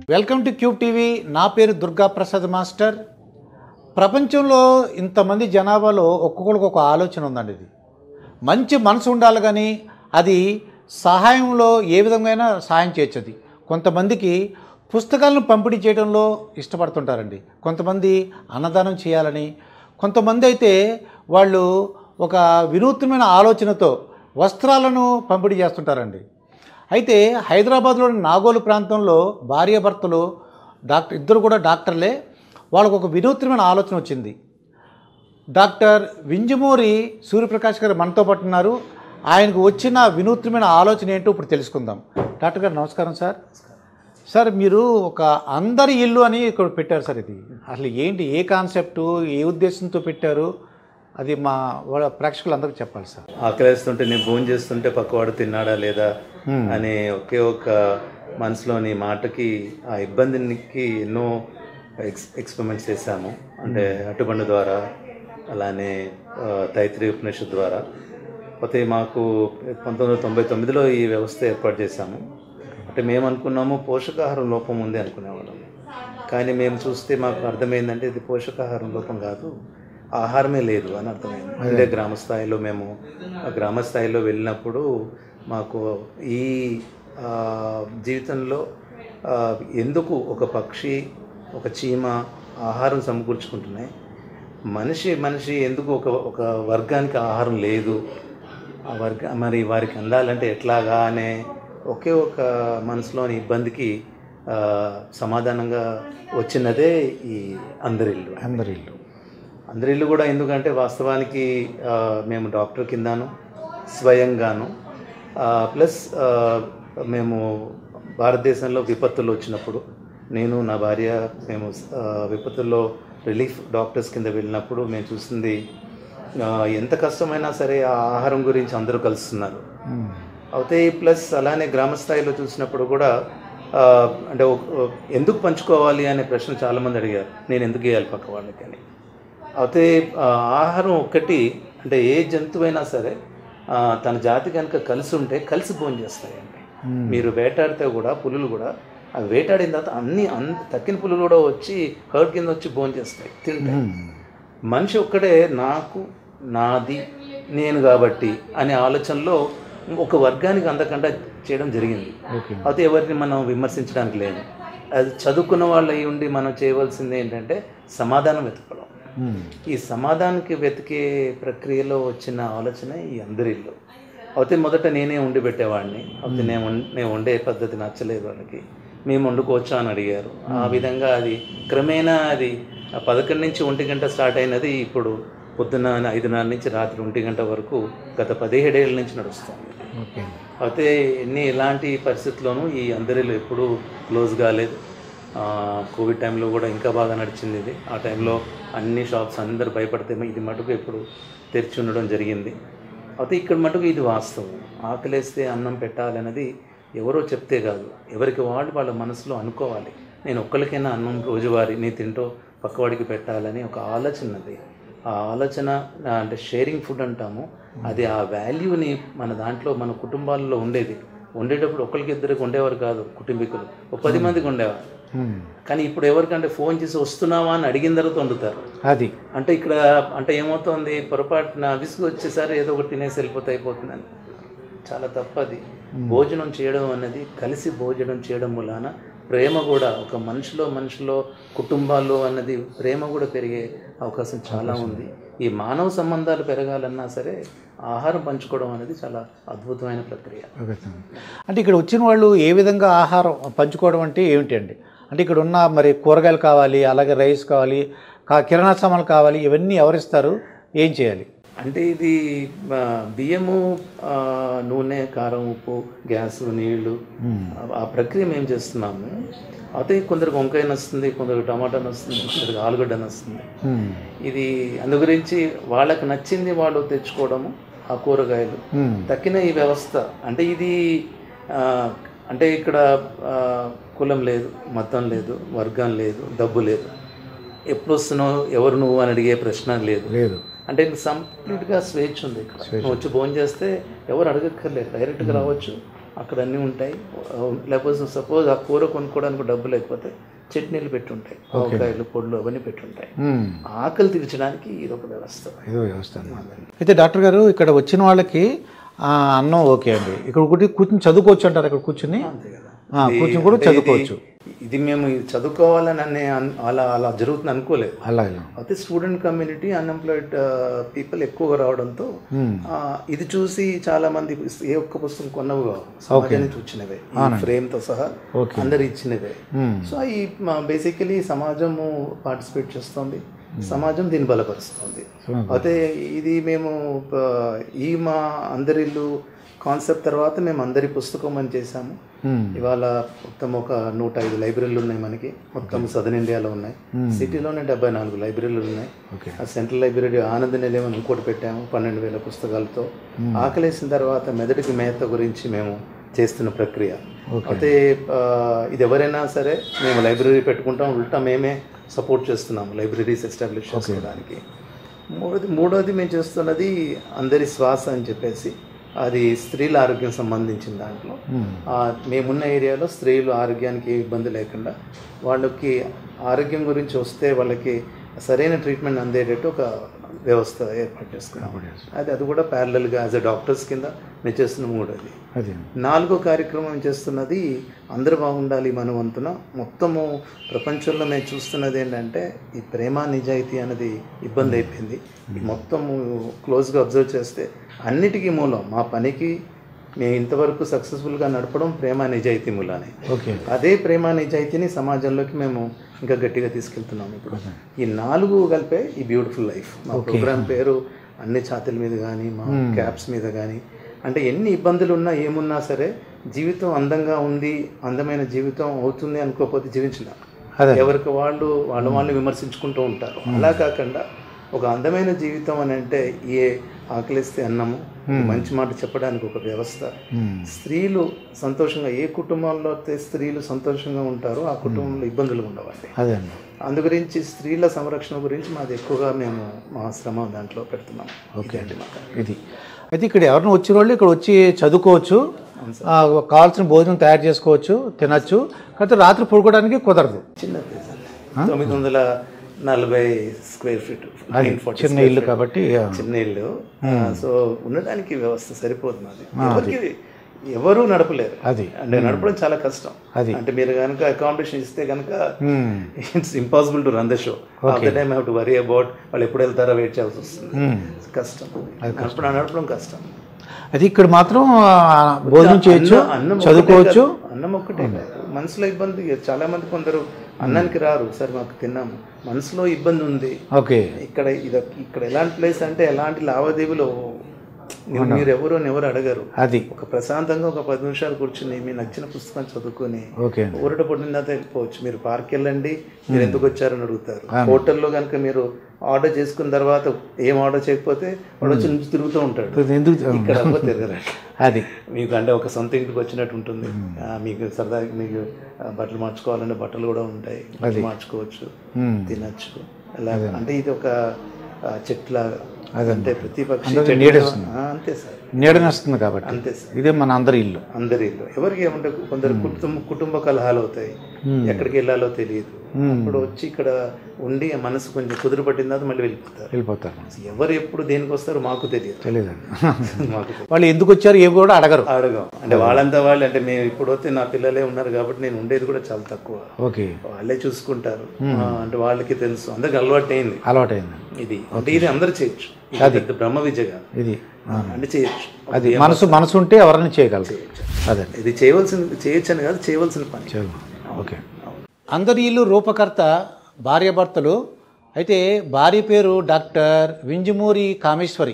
Welcome to cube TV నా పేరు Durga Prasad master ప్రపంచంలో ఇంతమంది జనాభాలో ఒక్కొక్కరికి ఒక ఆలోచన ఉందండి ఇది మంచి మనసు ఉండాలి కానీ అది సహాయంలో ఏ విధంగా సహాయం చేయొచ్చు అది కొంతమందికి పుస్తకాలను పంపిణీ చేయడంలో ఇష్టపడుతుంటారండి కొంతమంది అన్నదానం చేయాలని కొంతమంది అయితే వాళ్ళు ఒక వినూత్నమైన ఆలోచనతో వస్త్రాలను పంపిణీ చేస్తుంటారండి అయితే హైదరాబాద్లోని నాగోలు ప్రాంతంలో భార్యాభర్తలు డాక్టర్ ఇద్దరు కూడా డాక్టర్లే వాళ్ళకు ఒక వినూత్నమైన ఆలోచన వచ్చింది డాక్టర్ వింజమూరి సూర్యప్రకాష్ గారు మనతో పాటు ఉన్నారు ఆయనకు వచ్చిన వినూత్నమైన ఆలోచన ఏంటో ఇప్పుడు తెలుసుకుందాం డాక్టర్ గారు నమస్కారం సార్ సార్ మీరు ఒక అందరి ఇల్లు అని ఇక్కడ పెట్టారు సార్ ఇది అసలు ఏంటి ఏ కాన్సెప్టు ఏ ఉద్దేశంతో పెట్టారు అది మా వాళ్ళ ప్రేక్షకులందరికీ చెప్పాలి సార్ ఆకలేస్తుంటే నేను భోజనం చేస్తుంటే పక్కవాడు తిన్నాడా లేదా అనే ఒకే ఒక మనసులోని మాటకి ఆ ఇబ్బందికి ఎన్నో ఎక్స్ ఎక్స్పెరిమెంట్స్ చేశాము అంటే అటుబండు ద్వారా అలానే ఆ, తైత్రి ఉపనిషత్ ద్వారా పోతే మాకు పంతొమ్మిది వందల తొంభై తొమ్మిదిలో ఈ వ్యవస్థ ఏర్పాటు చేశాము అంటే మేము అనుకున్నాము పోషకాహారం లోపం ఉంది అనుకునేవాళ్ళం కానీ మేము చూస్తే మాకు అర్థమైందంటే ఇది పోషకాహారం లోపం కాదు ఆహారమే లేదు అని అర్థమైంది అంటే గ్రామ స్థాయిలో మేము ఆ గ్రామ స్థాయిలో వెళ్ళినప్పుడు మాకు ఈ ఆ, జీవితంలో ఆ, ఎందుకు ఒక పక్షి ఒక చీమ ఆహారం సమకూర్చుకుంటున్నాయి మనిషి మనిషి ఎందుకు ఒక ఒక వర్గానికి ఆహారం లేదు ఆ వర్గ మరి వారికి అందాలంటే ఎట్లాగా అనే ఒకే ఒక మనసులోని ఇబ్బందికి ఆ, సమాధానంగా వచ్చినదే ఈ అందరిల్లు అందరి ఇల్లు అందరి ఇల్లు కూడా ఎందుకంటే వాస్తవానికి ఆ, మేము డాక్టర్ కిందాను స్వయంగాను ఆ, ప్లస్ ఆ, మేము భారతదేశంలో విపత్తులు వచ్చినప్పుడు నేను నా భార్య మేము ఆ, విపత్తుల్లో రిలీఫ్ డాక్టర్స్ కింద వెళ్ళినప్పుడు మేము చూసింది ఆ, ఎంత కష్టమైనా సరే ఆ ఆహారం గురించి అందరూ కలుస్తున్నారు అయితే ప్లస్ అలానే గ్రామ స్థాయిలో చూసినప్పుడు కూడా ఆ, అంటే ఒక- ఎందుకు పంచుకోవాలి అనే ప్రశ్న చాలామంది అడిగారు నేను ఎందుకు వేయాలి పక్క వాళ్ళకి అని అయితే ఆ, ఆహారం ఒక్కటి అంటే ఏ జంతువైనా సరే ఆ, తన జాతి కనుక కలిసి ఉంటే కలిసి భోజనం చేస్తాయండి మీరు వేటాడితే కూడా పులులు కూడా అవి వేటాడిన తర్వాత అన్ని అన్ తక్కిన పులులు కూడా వచ్చి హర్డ్ కింద వచ్చి భోజనం చేస్తాయి తింటాయి మనిషి ఒక్కడే నాకు నాది నేను కాబట్టి అనే ఆలోచనలో ఒక వర్గానికి అందకుండా చేయడం జరిగింది ఓకే అయితే ఎవరిని మనం విమర్శించడానికి లేదు అది చదువుకున్న వాళ్ళు అయి ఉండి మనం చేయవలసింది ఏంటంటే సమాధానం వెతకడం ఈ సమాధానానికి వెతికే ప్రక్రియలో వచ్చిన ఆలోచన ఈ అందరిలో అయితే మొదట నేనే ఉండి పెట్టేవాడిని అయితే నేను వం- నేను వండే పద్ధతి నచ్చలేదు వాళ్ళకి మేము వండుకోవచ్చా అని అడిగారు ఆ విధంగా అది క్రమేణా అది ఆ పదకొండు నుంచి ఒంటి గంట స్టార్ట్ అయినది ఇప్పుడు పొద్దున్న ఐదున్నర నుంచి రాత్రి ఒంటి గంట వరకు గత పదిహేడేళ్ళ నుంచి నడుస్తుంది ఓకే అయితే ఎన్ని ఎలాంటి పరిస్థితుల్లోనూ ఈ అందరిలో ఎప్పుడూ క్లోజ్ కాలేదు ఆ, కోవిడ్ టైంలో కూడా ఇంకా బాగా నడిచింది ఇది ఆ టైంలో అన్ని షాప్స్ అందరు భయపడితే ఇది మటుకు ఇప్పుడు తెరిచి ఉండడం జరిగింది అయితే ఇక్కడ మటుకు ఇది వాస్తవం ఆకలేస్తే అన్నం పెట్టాలన్నది ఎవరో చెప్తే కాదు ఎవరికి వాళ్ళు వాళ్ళ మనసులో అనుకోవాలి నేను ఒక్కరికైనా అన్నం రోజువారీ నీ తింటూ పక్కవాడికి పెట్టాలని ఒక ఆలోచన ఉన్నది ఆ ఆలోచన ఆ, అంటే షేరింగ్ ఫుడ్ అంటాము అది ఆ వాల్యూని మన దాంట్లో మన కుటుంబాల్లో ఉండేది వండేటప్పుడు ఒకరికి ఇద్దరికి ఉండేవారు కాదు కుటుంబీకులు ఒక పది మందికి ఉండేవారు కానీ ఇప్పుడు ఎవరికంటే ఫోన్ చేసి వస్తున్నావా అని అడిగిన తర్వాత వండుతారు అది అంటే ఇక్కడ అంటే ఏమవుతుంది పొరపాటున విసుగు వచ్చేసరి ఏదో ఒకటి తినేసి వెళ్ళిపోతే అయిపోతుందని చాలా తప్పది భోజనం చేయడం అనేది కలిసి భోజనం చేయడం వలన ప్రేమ కూడా ఒక మనిషిలో మనిషిలో కుటుంబాల్లో అన్నది ప్రేమ కూడా పెరిగే అవకాశం చాలా ఉంది ఈ మానవ సంబంధాలు పెరగాలన్నా సరే ఆహారం పంచుకోవడం అనేది చాలా అద్భుతమైన ప్రక్రియ ఓకే సార్. అంటే ఇక్కడ వచ్చిన వాళ్ళు ఏ విధంగా ఆహారం పంచుకోవడం అంటే ఏమిటి అండి అంటే ఇక్కడ ఉన్న మరి కూరగాయలు కావాలి అలాగే రైస్ కావాలి కా- కిరాణా సామాన్లు కావాలి ఇవన్నీ ఎవరిస్తారు ఏం చేయాలి అంటే ఇది ఆ, బియ్యము ఆ, నూనె కారం ఉప్పు గ్యాస్ నీళ్లు ఆ- ఆ ప్రక్రియ మేము చేస్తున్నాము అయితే కొందరికి వంకాయ నస్తుంది కొందరికి టమాటా నస్తుంది కొందరికి ఆలుగడ్డ నస్తుంది ఇది అందు గురించి వాళ్ళకి నచ్చింది వాళ్ళు తెచ్చుకోవడము ఆ కూరగాయలు తక్కిన ఈ వ్యవస్థ అంటే ఇది ఆ, అంటే ఇక్కడ ఆ, కులం లేదు మతం లేదు వర్గం లేదు డబ్బు లేదు ఎప్పుడు వస్తున్నావు ఎవరు నువ్వు అని అడిగే ప్రశ్న లేదు లేదు అంటే కంప్లీట్గా స్వేచ్ఛ ఉంది ఇక్కడ నువ్వు వచ్చి భోజనం చేస్తే ఎవరు అడగక్కర్లేదు డైరెక్ట్గా రావచ్చు అక్కడ అన్నీ ఉంటాయి లేకపోతే సపోజ్ ఆ కూర కొనుక్కోవడానికి డబ్బు లేకపోతే చట్నీలు పెట్టుంటాయి ఆవకాయలు పొడులు అవన్నీ పెట్టుంటాయి మ్మ్. ఆకలి తీర్చడానికి ఇది ఒక వ్యవస్థ ఏదో వ్యవస్థ అన్నమాట. అయితే డాక్టర్ గారు ఇక్కడ వచ్చిన వాళ్ళకి ఆ, అన్నం ఓకే అండి ఇక్కడ ఒకటి కూర్చుని చదువుకోవచ్చు అంటారు ఇక్కడ కూర్చుని అంతే కదా ఆ, కూర్చుని కూడా అంటే చదువుకోవచ్చు ఇది- ఇది మేము ఇది చదువుకోవాలని అనే అన్- అలా అలా జరుగుతుంది అనుకోలేదు అలా అయితే స్టూడెంట్ కమ్యూనిటీ అన్ఎంప్లాయిడ్ పీపుల్ ఎక్కువగా రావడంతో ఆ, ఇది చూసి చాలా మంది ఏ ఒక్క పుస్తకం కొన్నవి కావు సమాజం నుంచి వచ్చినవే ఫ్రేమ్ తో సహా అందరు ఇచ్చినవే సో ఈ బేసికలీ సమాజము పార్టిసిపేట్ చేస్తుంది సమాజం దీన్ని బలపరుస్తుంది అయితే ఇది మేము ఆ, ఈ మా అందరిల్లు కాన్సెప్ట్ తర్వాత మేము అందరి పుస్తకం అని చేశాము ఇవాళ మొత్తం ఒక నూట ఐదు లైబ్రరీలు ఉన్నాయి మనకి మొత్తం సదర్న్ ఇండియాలో ఉన్నాయి సిటీలోనే డెబ్బై నాలుగు లైబ్రరీలు ఉన్నాయి ఓకే ఆ సెంట్రల్ లైబ్రరీ ఆనంద నిలయం అని ఇంకోటి పెట్టాము పన్నెండు వేల పుస్తకాలతో ఆకలేసిన తర్వాత మెదడుకి మేత గురించి మేము చేస్తున్న ప్రక్రియ అయితే ఆ, ఇది ఎవరైనా సరే మేము లైబ్రరీ పెట్టుకుంటాం ఉల్టా మేమే సపోర్ట్ చేస్తున్నాము లైబ్రరీస్ ఎస్టాబ్లిష్ చేసుకోవడానికి మూడోది మూడోది మేము చేస్తున్నది అందరి శ్వాస అని చెప్పేసి అది స్త్రీల ఆరోగ్యం సంబంధించిన దాంట్లో ఆ, మేమున్న ఏరియాలో స్త్రీలు ఆరోగ్యానికి ఏ ఇబ్బంది లేకుండా వాళ్ళకి ఆరోగ్యం గురించి వస్తే వాళ్ళకి సరైన ట్రీట్మెంట్ అందేటట్టు ఒక వ్యవస్థ ఏర్పాటు చేసుకున్నాం అది అది కూడా ప్యారలల్గా యాజ్ అ డాక్టర్స్ కింద మేము చేస్తున్న మూడోది అది నాలుగో కార్యక్రమం చేస్తున్నది అందరూ బాగుండాలి మన వంతున మొత్తము ప్రపంచంలో మేము చూస్తున్నది ఏంటంటే ఈ ప్రేమ నిజాయితీ అనేది ఇబ్బంది అయిపోయింది ఈ మొత్తము క్లోజ్గా అబ్జర్వ్ చేస్తే అన్నిటికీ మూలం మా పనికి మేము ఇంతవరకు సక్సెస్ఫుల్గా నడపడం ప్రేమ నిజాయితీ మూలానే ఓకే అదే ప్రేమ నిజాయితీని సమాజంలోకి మేము ఇంకా గట్టిగా తీసుకెళ్తున్నాం ఇప్పుడు ఈ నాలుగు కలిపే ఈ బ్యూటిఫుల్ లైఫ్ మా ప్రోగ్రామ్ పేరు అన్ని ఛాతీల మీద కానీ మా క్యాప్స్ మీద కానీ అంటే ఎన్ని ఇబ్బందులు ఉన్నా ఏమున్నా సరే జీవితం అందంగా ఉంది అందమైన జీవితం అవుతుంది అనుకోకపోతే జీవించిన అదే. ఎవరికి వాళ్ళు వాళ్ళ వాళ్ళు విమర్శించుకుంటూ ఉంటారు అలా కాకుండా ఒక అందమైన జీవితం అని అంటే ఏ ఆకలిస్తే అన్నము మంచి మాట చెప్పడానికి ఒక వ్యవస్థ స్త్రీలు సంతోషంగా ఏ కుటుంబంలో అయితే స్త్రీలు సంతోషంగా ఉంటారో ఆ కుటుంబంలో ఇబ్బందులు ఉండవండి అదే అండి అందు గురించి స్త్రీల సంరక్షణ గురించి మాది ఎక్కువగా మేము మా శ్రమ దాంట్లో పెడుతున్నాం ఓకే అండి మాకు ఇది అయితే ఇక్కడ ఎవరిని వచ్చిన వాళ్ళు ఇక్కడ వచ్చి చదువుకోవచ్చు ఆ, కావాల్సిన భోజనం తయారు చేసుకోవచ్చు తినచ్చు కాకపోతే రాత్రి పడుకోవడానికి కుదరదు చిన్న ప్లేస్ అండి తొమ్మిది వందల నలభై స్క్వేర్ ఫీట్ నైన్ ఫార్టీ చిన్న ఇల్లు కాబట్టి ఆ, చిన్న ఇల్లు సో ఉండడానికి వ్యవస్థ సరిపోతుంది అది ఎవరికి ఎవరు నడపలేరు అది అంటే నడపడం చాలా కష్టం అది. అంటే మీరు కనుక అకామిడేషన్ ఇస్తే కనుక hmm. It's impossible to run the show of the time have to worry about వాళ్ళు ఎప్పుడు వెళ్తారో వెయిట్ చేయాల్సి వస్తుంది కష్టం నడపడం నడపడం కష్టం అది ఇక్కడ మాత్రం ఆ, భోజనం చేయొచ్చు అన్నం- అన్నం ఒక్కటే చదువుకోవచ్చు కాదు, అన్నం ఒక్కటే కాదు మనసులో ఇబ్బంది చాలా మంది కొందరు అన్నానికి రారు సార్ మాకు తిన్నాము మనసులో ఇబ్బంది ఉంది ఓకే ఇక్కడ ఇది ఇక్కడ ఎలాంటి ప్లేస్ అంటే ఎలాంటి లావాదేవీలు మీరు మీరు ఎవరు అని ఎవరు అడగరు అది ఒక ప్రశాంతంగా ఒక పది నిమిషాలు కూర్చుని మీ నచ్చిన పుస్తకం చదువుకొని ఓకే అండి ఊరట పడిన తర్వాత వెళ్ళిపోవచ్చు మీరు పార్క్ వెళ్ళండి మీరు ఎందుకు వచ్చారని అడుగుతారు హోటల్లో కనుక మీరు ఆర్డర్ చేసుకున్న తర్వాత ఏం ఆర్డర్ చేయకపోతే వాడు వచ్చి నుంచి తిరుగుతూ ఉంటాడు ఎందుకు ఇక్కడ అవ్వ తిరగరండి అది మీకు అంటే ఒక సొంత ఇంటికి వచ్చినట్టు ఉంటుంది ఆ, మీకు సరదాగా మీకు ఆ, బట్టలు మార్చుకోవాలంటే బట్టలు కూడా ఉంటాయి బట్టలు మార్చుకోవచ్చు మ్మ్. తినచ్చు అలా అంటే ఇది ఒక ఆ, చెట్ల అంటే ప్రతి పక్షి అందరికీ చెట్టు- నీడేస్తుంది. ఆ, అంతే సార్ నీడనేస్తుంది కాబట్టి అంతే సార్ ఇదే మన అందరి ఇల్లు అందరి ఇల్లు ఎవరికి ఏమంటే కొందరు కుటుంబ కుటుంబ కలహాలు అవుతాయి ఎక్కడికి వెళ్ళాలో తెలియదు అప్పుడు వచ్చి ఇక్కడ ఉండి ఆ మనసు కొంచెం కుదురు పట్టిన తర్వాత మళ్ళీ వెళ్ళిపోతారు వెళ్ళిపోతారు ఎవరు ఎప్పుడు దేనికి వస్తారో మాకు తెలియదు తెలియదండి మాకు తెలియదు. వాళ్ళు ఎందుకు వచ్చారు ఏవి కూడా అడగరు అడగం అంటే వాళ్ళంతా వాళ్ళు అంటే మేము ఇప్పుడు వస్తే నా పిల్లలే ఉన్నారు కాబట్టి నేను ఉండేది కూడా చాలా తక్కువ ఓకే వాళ్ళే చూసుకుంటారు ఆ, అంటే వాళ్ళకి తెలుసు అందరికి అలవాటు అయింది అలవాటైంది ఇది అంటే ఇది అందరు చేయొచ్చు ఇది పెద్ద బ్రహ్మ విద్య కాదు ఇది అంటే చేయొచ్చు అది మనసు మనసు ఉంటే ఎవరైనా చేయగలరు అదండి ఇది చేయవలసిన చేయొచ్చు అని కాదు చేయవలసిన పని చదువు ఓకే అందరి ఇల్లు రూపకర్త భార్యాభర్తలు అయితే భార్య పేరు డాక్టర్ వింజమూరి కామేశ్వరి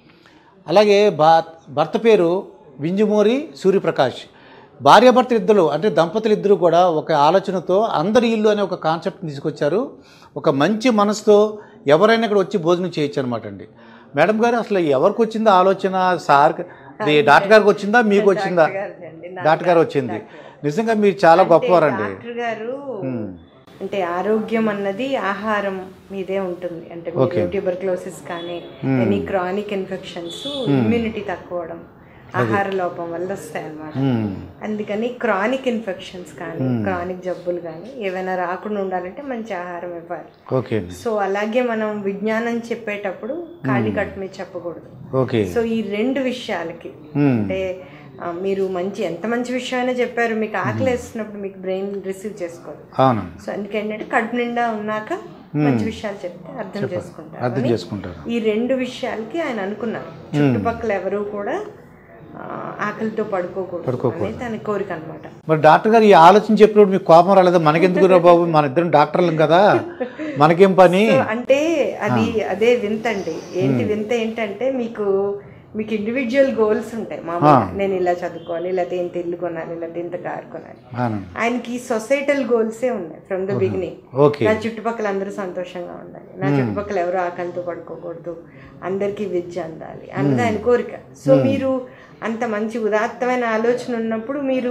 అలాగే భా భర్త పేరు వింజమూరి సూర్యప్రకాష్ భార్యాభర్త ఇద్దరు అంటే దంపతులు ఇద్దరు కూడా ఒక ఆలోచనతో అందరి ఇల్లు అనే ఒక కాన్సెప్ట్ తీసుకొచ్చారు ఒక మంచి మనసుతో ఎవరైనా ఇక్కడ వచ్చి భోజనం చేయొచ్చు అనమాట అండి మేడం గారు అసలు ఎవరికి వచ్చిందా ఆలోచన సార్ ఇది డాక్టర్ గారికి వచ్చిందా మీకు వచ్చిందా డాక్టర్ గారు వచ్చింది నిజంగా మీరు చాలా గొప్పవారండి డాక్టర్ గారు అంటే ఆరోగ్యం అన్నది ఆహారం మీదే ఉంటుంది అంటే ట్యూబర్క్లోసిస్ కానీ ఎనీ క్రానిక్ ఇన్ఫెక్షన్స్ ఇమ్యూనిటీ తక్కువడం ఆహార లోపం వల్ల వస్తాయి అన్నమాట మ్మ్. అందుకని క్రానిక్ ఇన్ఫెక్షన్స్ కానీ క్రానిక్ జబ్బులు కానీ ఏవైనా రాకుండా ఉండాలంటే మంచి ఆహారం ఇవ్వాలి ఓకే అండి సో అలాగే మనం విజ్ఞానం చెప్పేటప్పుడు ఖాళీ కట్టు మీద చెప్పకూడదు ఓకే సో ఈ రెండు విషయాలకి మ్మ్. అంటే ఆ, మీరు మంచి ఎంత మంచి విషయమైనా చెప్పారు మీకు ఆకలి వేస్తున్నప్పుడు మీకు బ్రెయిన్ రిసీవ్ చేసుకోదు అవునండి సో అందుకేంటంటే కడుపు నిండా ఉన్నాక మంచి విషయాలు చెప్తే అర్థం చేసుకుంటారు అర్థం అని చేసుకుంటారు ఈ రెండు విషయాలకి ఆయన అనుకున్నారు చుట్టుపక్కల ఎవరు కూడా ఆ, ఆకలితో పడుకోకూడదు అనేది తన కోరిక అనమాట మరి డాక్టర్ గారు ఈ ఆలోచన చెప్పినప్పుడు మీకు కోపం రాలేదా మనకెందుకు రా బాబు మన ఇద్దరం డాక్టర్లం కదా మనకేం పని అంటే అది అదే వింత అండి ఏంటి వింత ఏంటంటే మీకు మీకు ఇండివిజువల్ గోల్స్ ఉంటాయి మామూలుగా నేను ఇలా చదువుకోవాలి లేకపోతే ఇంత ఇల్లు కొనాలి లేకపోతే ఇంత కారు కొనాలి అవునండి ఆయనకి సొసైటల్ గోల్సే ఉన్నాయి ఫ్రమ్ ద బిగినింగ్ ఓకే నా చుట్టుపక్కల అందరూ సంతోషంగా ఉండాలి నా చుట్టుపక్కల ఎవరు ఆకలితో పడుకోకూడదు అందరికీ విద్య అందాలి అన్నది ఆయన కోరిక సో మీరు అంత మంచి ఉదాత్తమైన ఆలోచన ఉన్నప్పుడు మీరు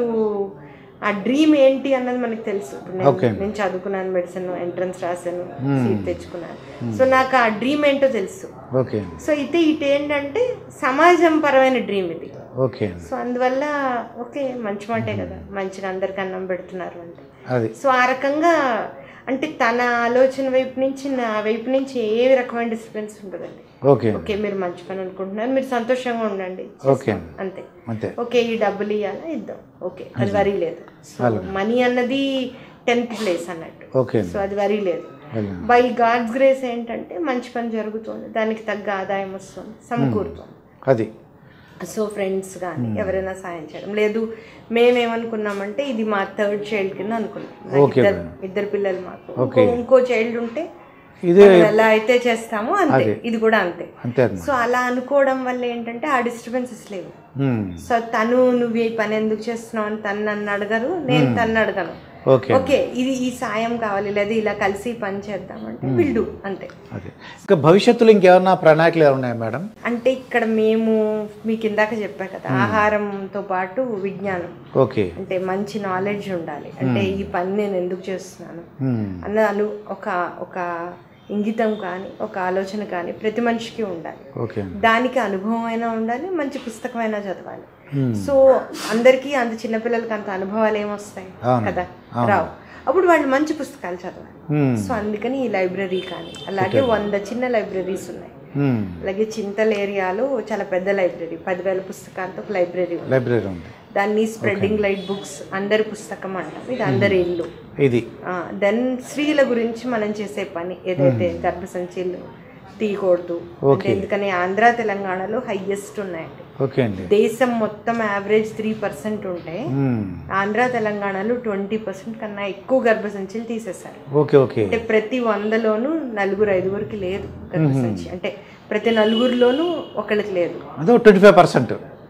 ఆ డ్రీమ్ ఏంటి అన్నది మనకు తెలుసు ఇప్పుడు నేను నేను చదువుకున్నాను మెడిసిన్ ఎంట్రన్స్ రాశాను సీట్ తెచ్చుకున్నాను సో నాకు ఆ డ్రీమ్ ఏంటో తెలుసు ఓకే అండి సో అయితే ఇటు ఏంటంటే సమాజం పరమైన డ్రీమ్ ఇది ఓకే అండి సో అందువల్ల ఓకే మంచి మాటే కదా మంచిగా అందరికి అన్నం పెడుతున్నారు అంటే అది సో ఆ రకంగా అంటే తన ఆలోచన వైపు నుంచి నా వైపు నుంచి ఏ రకమైన డిస్టర్బెన్స్ ఉండదండి ఓకే అండి ఓకే మీరు మంచి పని అనుకుంటున్నారు మీరు సంతోషంగా ఉండండి ఓకే చేస్తాం. అంతే అంతే ఓకే ఈ డబ్బులు ఇవ్వాలా ఇద్దాం ఓకే అది వరీ లేదు సో మనీ అన్నది టెన్త్ ప్లేస్ అన్నట్టు ఓకే అండి సో అది వరీ లేదు వెళ్ళండి. బై గాడ్స్ గ్రేస్ ఏంటంటే మంచి పని జరుగుతుంది దానికి తగ్గ ఆదాయం వస్తుంది సమకూరుతుంది అది సో ఫ్రెండ్స్ కానీ ఎవరైనా సాయం చేయడం లేదు మేమేమనుకున్నామంటే ఇది మా థర్డ్ చైల్డ్ కింద అనుకున్నాం నాకు Okay, ఇద్దరు ఇద్దరు పిల్లలు మాకు ఇంకో ఇంకో చైల్డ్ ఉంటే ఇదే మనం ఎలా అయితే చేస్తామో అంతే ఇది కూడా అంతే అంతే అండి సో అలా అనుకోవడం వల్ల ఏంటంటే ఆ డిస్టర్బెన్సెస్ లేవు మ్మ్. సో తను నువ్వు ఈ పని ఎందుకు చేస్తున్నావు అని తను నన్ను అడగరు నేను తన్ను అడగను ఓకే ఓకే ఇది ఈ సాయం కావాలి లేదా ఇలా కలిసి ఈ పని చేద్దామంటే విల్డు అంతే అదే ఇంకా భవిష్యత్తులో ఇంకేమన్నా ప్రణాళికలు ఏమైనా ఉన్నాయా మేడం అంటే ఇక్కడ మేము మీకు ఇందాక చెప్పా కదా ఆహారంతో పాటు విజ్ఞానం ఓకే అంటే మంచి నాలెడ్జ్ ఉండాలి అంటే ఈ పని నేను ఎందుకు చేస్తున్నాను మ్మ్. అన్న అను ఒక ఒక ఇంగితం కానీ ఒక ఆలోచన కానీ ప్రతి మనిషికి ఉండాలి ఓకే అండి దానికి అనుభవం అయినా ఉండాలి మంచి పుస్తకమైనా చదవాలి మ్మ్. సో అందరికీ అంత చిన్నపిల్లలకి అంత అనుభవాలు ఏమొస్తాయి అవును. కదా రావు అప్పుడు వాళ్ళు మంచి పుస్తకాలు చదవాలి మ్మ్. సో అందుకని ఈ లైబ్రరీ కానీ అలాగే వంద చిన్న లైబ్రరీస్ ఉన్నాయి మ్మ్. అలాగే చింతల ఏరియాలో చాలా పెద్ద లైబ్రరీ పదివేల పుస్తకాలతో ఒక లైబ్రరీ ఉంది లైబ్రరీ ఉంది దాన్ని స్ప్రెడ్డింగ్ లైట్ బుక్స్ అందరి పుస్తకం అంటాం ఇది అందరి ఇల్లు ఇది దెన్ స్త్రీల గురించి మనం చేసే పని ఏదైతే గర్భసంచిలు తీయకూడదు అంటే ఎందుకని ఆంధ్ర తెలంగాణలో హైయెస్ట్ ఉన్నాయండి ఓకే అండి దేశం మొత్తం యావరేజ్ త్రీ పర్సెంట్ ఉంటే మ్మ్. ఆంధ్ర తెలంగాణలో ట్వంటీ పర్సెంట్ కన్నా ఎక్కువ గర్భసంచులు తీసేశారు ఓకే ఓకే అంటే ప్రతి వందలోనూ నలుగురు ఐదుగురికి లేదు గర్భసంచి అంటే ప్రతి నలుగురిలోనూ ఒకళ్ళకి లేదు అదే twenty five percent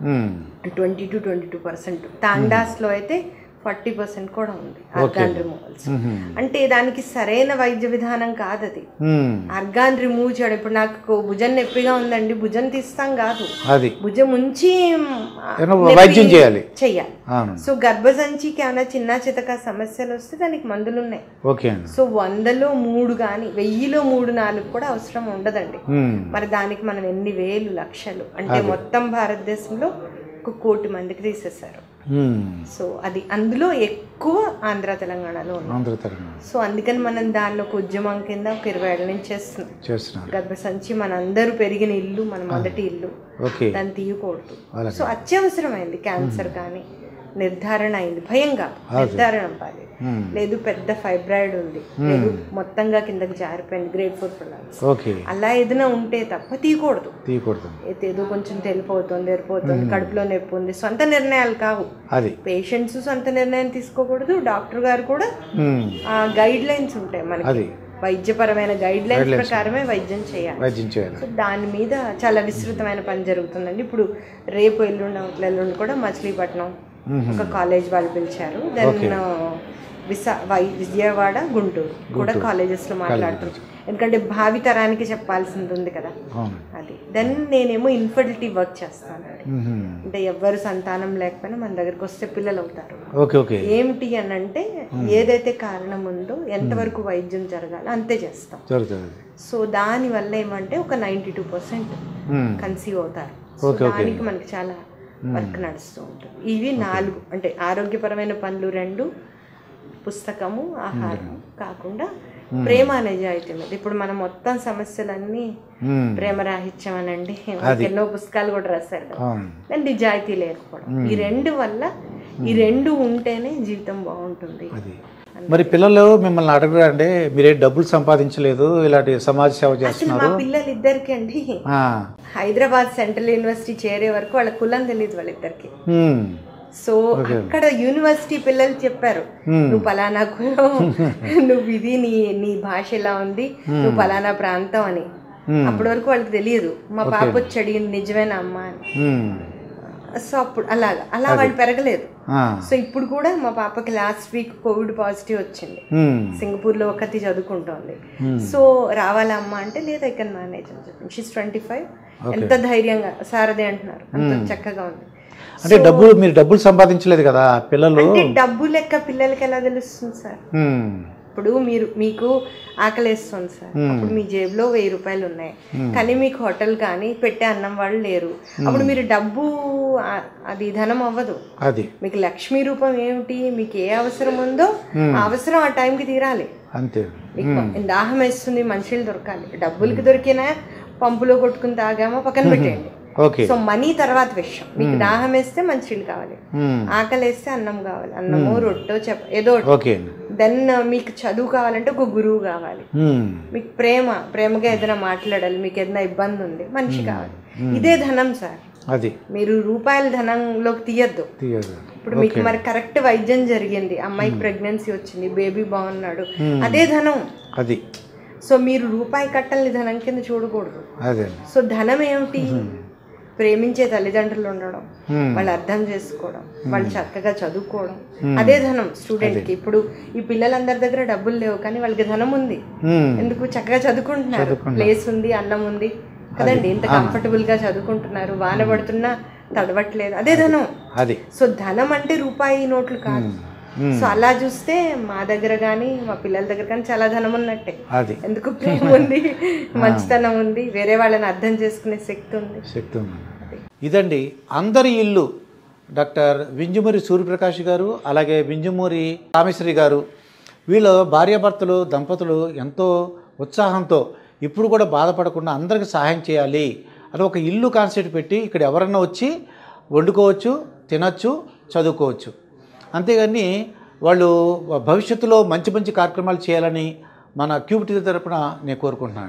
twenty two twenty two percent తాండాస్లో అయితే ఫార్టీ పర్సెంట్ కూడా ఉంది ఆర్గాన్ రిమూవల్స్ అంటే దానికి సరైన వైద్య విధానం కాదు అది ఆర్గాన్ రిమూవ్ చేయడం ఇప్పుడు నాకు భుజం నొప్పిగా ఉందండి భుజం తీస్తాం కాదు అది భుజం ఉంచి ఏమో వైద్యం చేయాలి చెయ్యాలి అవును సో గర్భసంచికి ఏమైనా చిన్న చితక సమస్యలు వస్తే దానికి మందులు ఉన్నాయి ఓకే అండి సో వందలో మూడు కానీ వెయ్యిలో మూడు నాలుగు కూడా అవసరం ఉండదండి మ్మ్. మరి దానికి మనం ఎన్ని వేలు లక్షలు అంటే మొత్తం భారతదేశంలో ఒక కోటి మందికి తీసేశారు మ్మ్. సో అది అందులో ఎక్కువ ఆంధ్ర తెలంగాణలో ఉంది ఆంధ్ర తెలంగాణ సో అందుకని మనం దానిలో ఒక ఉద్యమం కింద ఒక ఇరవై ఏళ్ళ నుంచి చేస్తున్నాం చేస్తున్నారు గర్భసంచి మనందరూ పెరిగిన ఇల్లు మన మొదటి ఇల్లు ఓకే దాన్ని తీయకూడదు అలాగే. సో అత్యవసరమైంది క్యాన్సర్ కానీ నిర్ధారణ అయింది భయం కాదు నిర్ధారణ అవ్వాలి మ్మ్. లేదు పెద్ద ఫైబ్రాయిడ్ ఉంది లేదు మొత్తంగా కిందకి జారిపోయింది గ్రేట్ ఫోర్ ప్రొలాప్స్ ఓకే అలా ఏదైనా ఉంటే తప్ప తీయకూడదు తీయకూడదు అయితే ఏదో కొంచెం తెలిపోతుంది ఎరిపోతుంది కడుపులో నొప్పి ఉంది సొంత నిర్ణయాలు కావు అది పేషెంట్స్ సొంత నిర్ణయం తీసుకోకూడదు డాక్టర్ గారు కూడా మ్మ్. గైడ్ లైన్స్ ఉంటాయి మనకి అది వైద్యపరమైన గైడ్ లైన్స్ ప్రకారమే వైద్యం చేయాలి వైద్యం చేయాలి సో దాని మీద చాలా విస్తృతమైన పని జరుగుతుందండి ఇప్పుడు రేపు ఎల్లుండి అవతల ఎల్లుండి కూడా మచిలీపట్నం ఒక కాలేజ్ వాళ్ళు పిలిచారు దెన్ విశా వై విజయవాడ గుంటూరు కూడా కాలేజెస్ లో మాట్లాడుతున్నాం ఎందుకంటే భావి తరానికి చెప్పాల్సింది ఉంది కదా అవును అది దెన్ నేనేమో ఇన్ఫర్టిలిటీ వర్క్ చేస్తాను మ్మ్. అంటే ఎవ్వరు సంతానం లేకపోయినా మన దగ్గరికి వస్తే పిల్లలు అవుతారు ఓకే ఓకే ఏమిటి అని అంటే ఏదైతే కారణం ఉందో ఎంతవరకు వైద్యం జరగాలో అంతే చేస్తాం జరుగుతుంది అది సో దాని వల్ల ఏమంటే ఒక నైంటీ టూ పర్సెంట్ మ్మ్. కన్సీవ్ అవుతారు సో దానికి మనకి చాలా వర్క్ నడుస్తూ ఉంటుంది ఇవి నాలుగు అంటే ఆరోగ్యపరమైన పనులు రెండు పుస్తకము ఆహారం కాకుండా ప్రేమ నిజాయితీ మీద ఇప్పుడు మనం మొత్తం సమస్యలన్నీ మ్మ్. ప్రేమరాహిత్యం అనండి మనకి ఎన్నో పుస్తకాలు కూడా రాశారు కదా అవును దాని నిజాయితీ లేకపోవడం ఈ రెండు వల్ల ఈ రెండు ఉంటేనే జీవితం బాగుంటుంది అది మరి పిల్లలు మిమ్మల్ని అడగరండి మీరేం డబ్బులు సంపాదించలేదు ఇలాంటి సమాజ సేవ అసలు మా చేస్తున్నారు పిల్లలు ఇద్దరికి అండి ఆ. హైదరాబాద్ సెంట్రల్ యూనివర్సిటీ చేరే వరకు వాళ్ళ కులం తెలియదు వాళ్ళిద్దరికి మ్మ్. సో అక్కడ యూనివర్సిటీ పిల్లలు చెప్పారు నువ్వు పలానా కులం నువ్వు ఇది నీ నీ భాష ఎలా ఉంది నువ్వు పలానా ప్రాంతం అని అప్పటి వరకు వాళ్ళకి తెలియదు మా పాప వచ్చి అడిగింది నిజమేనా అమ్మ అని మ్మ్. సో అప్పుడు అలాగా అలా వాళ్ళు పెరగలేదు ఆ. సో ఇప్పుడు కూడా మా పాపకి లాస్ట్ వీక్ కోవిడ్ పాజిటివ్ వచ్చింది మ్మ్. సింగపూర్ లో ఒకటి చదువుకుంటోంది సో రావాలా అమ్మ అంటే లేదు ఐ కెన్ మేనేజ్ అని చెప్పింది షీస్ ట్వంటీ ఫైవ్ ఎంత ధైర్యంగా సారథి అంటున్నారు అంత చక్కగా ఉంది అంటే డబ్బులు మీరు డబ్బులు సంపాదించలేదు కదా పిల్లలు అంటే డబ్బు లెక్క పిల్లలకి ఎలా తెలుస్తుంది సార్ మ్మ్. ఇప్పుడు మీరు మీకు ఆకలేస్తుంది సార్ అప్పుడు మీ జేబులో వెయ్యి రూపాయలు ఉన్నాయి కానీ మీకు హోటల్ కానీ పెట్టే అన్నం వాళ్ళు లేరు అప్పుడు మీరు డబ్బు ఆ- అది ధనం అవ్వదు అది మీకు లక్ష్మీ రూపం ఏమిటి మీకు ఏ అవసరం ఉందో ఆ అవసరం ఆ టైంకి తీరాలి అంతే మీకు దాహం వేస్తుంది మనుషులు దొరకాలి డబ్బులకి దొరికినా పంపులో కొట్టుకుని తాగామో పక్కన పెట్టేయండి ఓకే సో మనీ తర్వాత విషయం మీకు దాహం వేస్తే మంచినీళ్ళు కావాలి మ్మ్. ఆకలి వేస్తే అన్నం కావాలి అన్నమో రొట్టో చెప్ప ఏదో ఒకటి. ఓకే అండి దెన్ మీకు చదువు కావాలంటే ఒక గురువు కావాలి మ్మ్. మీకు ప్రేమ ప్రేమగా ఏదైనా మాట్లాడాలి మీకు ఏదైనా ఇబ్బంది ఉంది మనిషి కావాలి ఇదే ధనం సార్ అది మీరు రూపాయల ధనంలోకి తీయద్దు తీయదు ఇప్పుడు మీకు మరి కరెక్ట్ వైద్యం జరిగింది అమ్మాయికి ప్రెగ్నెన్సీ వచ్చింది బేబీ బాగున్నాడు అదే ధనం అది సో మీరు రూపాయి కట్టల్ని ధనం కింద చూడకూడదు అదే సో ధనం ఏమిటి ప్రేమించే తల్లిదండ్రులు ఉండడం Hmm. వాళ్ళు అర్థం చేసుకోవడం వాళ్ళు చక్కగా చదువుకోవడం అదే ధనం స్టూడెంట్ కి ఇప్పుడు ఈ పిల్లలందరి దగ్గర డబ్బులు లేవు కానీ వాళ్ళకి ధనం ఉంది మ్మ్. ఎందుకు చక్కగా చదువుకుంటున్నారు ప్లేస్ ఉంది అన్నం ఉంది కదండి ఇంత కంఫర్టబుల్ గా చదువుకుంటున్నారు వాన పడుతున్నా తడవట్లేదు అదే ధనం అది సో ధనం అంటే రూపాయి నోట్లు కాదు సో అలా చూస్తే మా దగ్గర కానీ మా పిల్లల దగ్గర కానీ చాలా ధనం ఉన్నట్టే అది ఎందుకు ప్రేమ ఉంది మంచితనం ఉంది వేరే వాళ్ళని అర్థం చేసుకునే శక్తి ఉంది శక్తి ఉంది ఇదండి అందరి ఇల్లు డాక్టర్ వింజమూరి సూర్యప్రకాష్ గారు అలాగే వింజమూరి రామేశ్వరి గారు వీళ్ళు భార్యాభర్తలు దంపతులు ఎంతో ఉత్సాహంతో ఇప్పుడు కూడా బాధపడకుండా అందరికీ సహాయం చేయాలి అది ఒక ఇల్లు కాన్సెప్ట్ పెట్టి ఇక్కడ ఎవరన్నా వచ్చి వండుకోవచ్చు తినచ్చు చదువుకోవచ్చు అంతేగాని వాళ్ళు భవిష్యత్తులో మంచి మంచి కార్యక్రమాలు చేయాలని మన క్యూబిటీ తరపున నేను కోరుకుంటున్నాను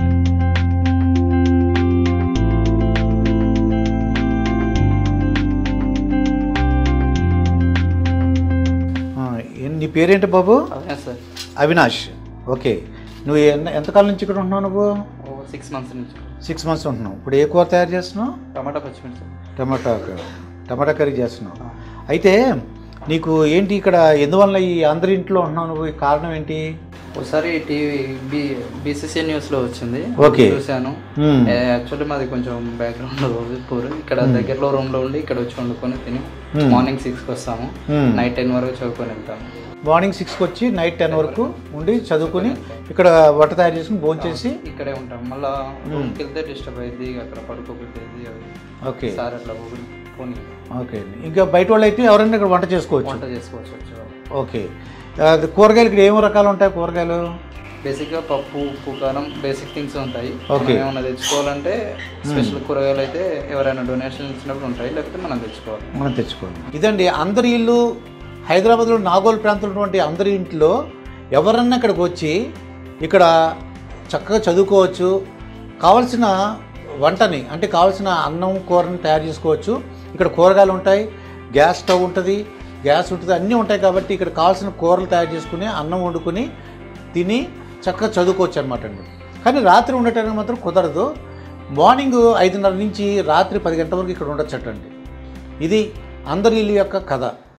ఆ, ఏ- నీ పేరేంటి బాబు అవునా సార్ అవినాష్ ఓకే నువ్వు ఎన్న ఎంతకాలం నుంచి ఇక్కడ ఉంటున్నావు నువ్వు ఓ సిక్స్ మంత్స్ నుంచి సిక్స్ మంత్స్ ఉంటున్నావు ఇప్పుడు ఏ కూర తయారు చేస్తున్నావు టమాటా పచ్చిమిర్చి sir tomato curry. Tomato curry చేస్తున్నావు అయితే నీకు ఏంటి ఇక్కడ ఎందువల్ల ఈ అందరి ఇంట్లో ఉంటున్నావు నువ్వు ఈ కారణం ఏంటి ఒకసారి టీవీ బి బీసీసీ న్యూస్లో వచ్చింది ఓకే. చూశాను మ్మ్. యాక్చువల్లీ మాది కొంచెం బ్యాక్గ్రౌండ్ పూర్ ఇక్కడ దగ్గరలో రూమ్లో ఉండి ఇక్కడ వచ్చి వండుకొని తిని మార్నింగ్ సిక్స్కి వస్తాము మ్మ్. నైట్ టెన్ వరకు చదువుకొని వెళ్తాము మార్నింగ్ సిక్స్కి వచ్చి నైట్ టెన్ వరకు ఉండి చదువుకుని ఇక్కడ వంట తయారు చేసుకుని భోజనం చేసి ఇక్కడే ఉంటాం మళ్ళా రూమ్కి వెళ్తే డిస్టర్బ్ అయింది అక్కడ పడుకోబెట్టేది అది ఓకే సార్ అట్లా ఫోన్ ఓకే అండి ఇంకా బయట వాళ్ళు అయితే ఎవరైనా ఇక్కడ వంట చేసుకోవచ్చు వంట చేసుకోవచ్చు వచ్చేవాళ్ళు ఓకే అది కూరగాయలు ఇక్కడ ఏం రకాలు ఉంటాయి కూరగాయలు బేసిక్గా పప్పు ఉప్పు కారం బేసిక్ థింగ్స్ ఉంటాయి Okay. మనం ఏమైనా తెచ్చుకోవాలంటే స్పెషల్ కూరగాయలు అయితే ఎవరైనా డొనేషన్ ఇచ్చినప్పుడు ఉంటాయి లేకపోతే మనం తెచ్చుకోవాలి మనం తెచ్చుకోండి ఇదండి అందరి ఇల్లు హైదరాబాద్లో నాగోల్ ప్రాంతంలో ఉన్నటువంటి అందరి ఇంట్లో ఎవరన్నా ఇక్కడికి వచ్చి ఇక్కడ చక్కగా చదువుకోవచ్చు కావలసిన వంటని అంటే కావాల్సిన అన్నం కూరని తయారు చేసుకోవచ్చు ఇక్కడ కూరగాయలు ఉంటాయి గ్యాస్ స్టవ్ ఉంటుంది గ్యాస్ ఉంటుంది అన్నీ ఉంటాయి కాబట్టి ఇక్కడ కావాల్సిన కూరలు తయారు చేసుకుని అన్నం వండుకొని తిని చక్కగా చదువుకోవచ్చు అనమాట అండి కానీ రాత్రి ఉండటానికి మాత్రం కుదరదు మార్నింగ్ ఐదున్నర నుంచి రాత్రి పది గంటల వరకు ఇక్కడ ఉండొచ్చటండి ఇది అందరి ఇల్లు యొక్క కథ